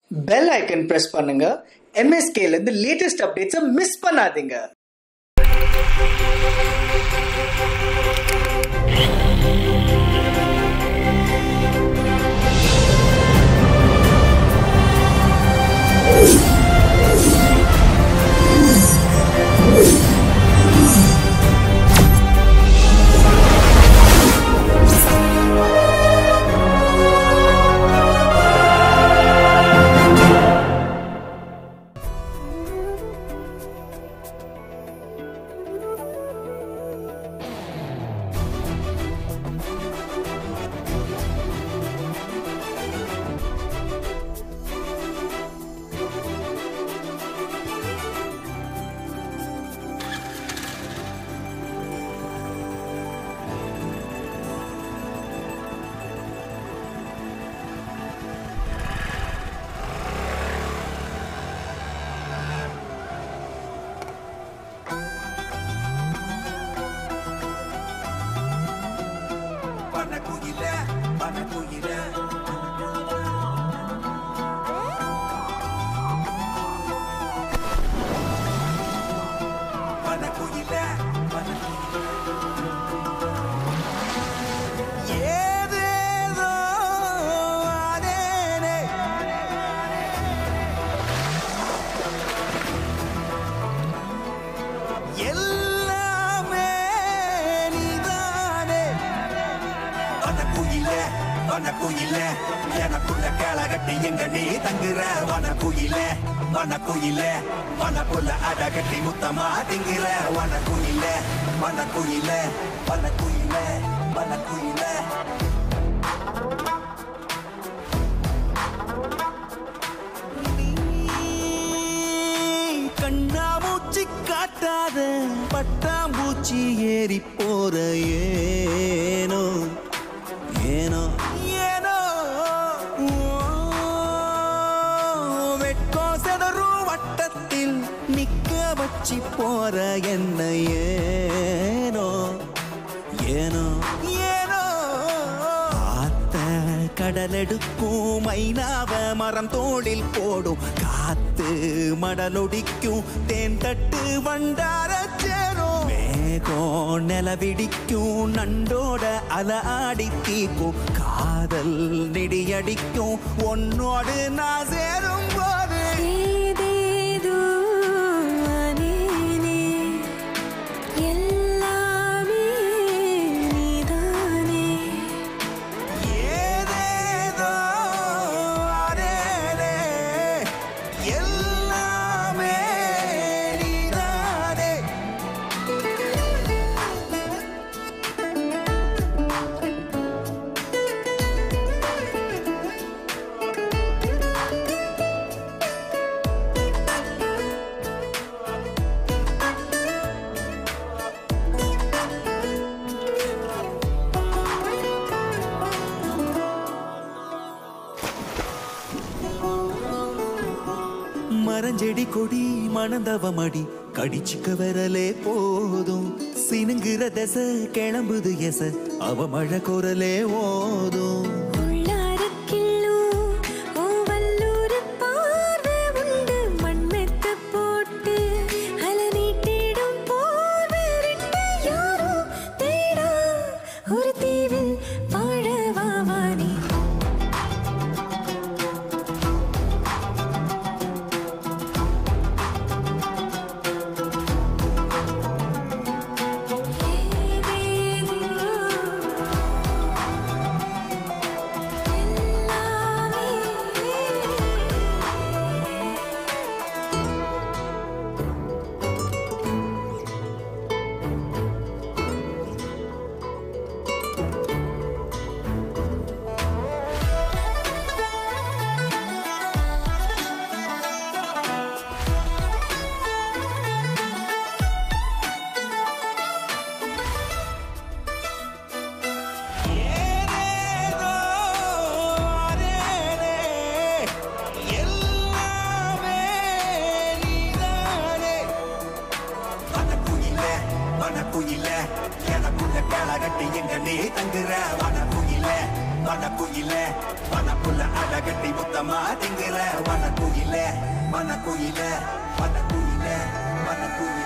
Bell icon press பண்ணுங்க MSK ல இருந்து லேட்டஸ்ட் அப்டேட்ஸை மிஸ் பண்ணாதீங்க வனக்குயில வனக்குயில வனக்குயில வனக்குயில ஏதேதோ ஆனேனே எல்லாமே நீதானே வனக்குயில வனக்குயில எனக்குள்ள கேளகட்டி எங்க நீ தங்குற வனக்குயில வனக்குயில வனக்குள்ள அடகட்டி முத்தமா திங்குற வனக்குயில வனக்குயில வனக்குயில வனக்குயில கண்ணாமூச்சி காட்டாத பட்டாம்பூச்சி ஏறி போற ஏனோ ஏனோ ஏனோ வெட்கோ செதறும் வட்டத்தில் நிக்க வச்சி போற என்ன ஏனோ ஏனோ ஏனோ ஆத்த கடலெடுக்கும் மைனாவ மரம் தோளில் போடும் காத்து மடலொடிக்கும் தேன் தட்டு வண்டார சேரும் மேகம் நிலவிடிக்கும் நண்டோட அல ஆடி தீக்கும் காதல் நிடியடிக்கும் உன்னோடு நான் சேரும் போது ஏதேதோ ஆனேனே எல்லாமே நீதானே ஏதேதோ ஆனேனே, எல்லாமே நீதானே. மரஞ்செடி கொடி மணந்தவமடி கடிச்சுக்க வரலே போதும் சினுங்குற தசை கிளம்புது எச அவ மழை குரலே ஓதும் உள்ளாரக்கிள்ளோ ஓ வல்லூரு பார்வை உண்டு மண்மெத்த போட்டு அல நீட்டிடும் போர்வை ரெண்டு யாரோ தேடா ஒரு தீவில் வாழவா வாணி ஏதேதோ ஆனேனே, எல்லாமே நீதானே. வனக்குயில, வனக்குயில, எனக்குள்ள கேளகட்டி எங்க நீ தங்குற வனக்குயில வனக்குயில வனப்புல அழகட்டி மொத்தமா திங்குற வனக்குயில வனக்குயில வனக்குயில வனக்குயில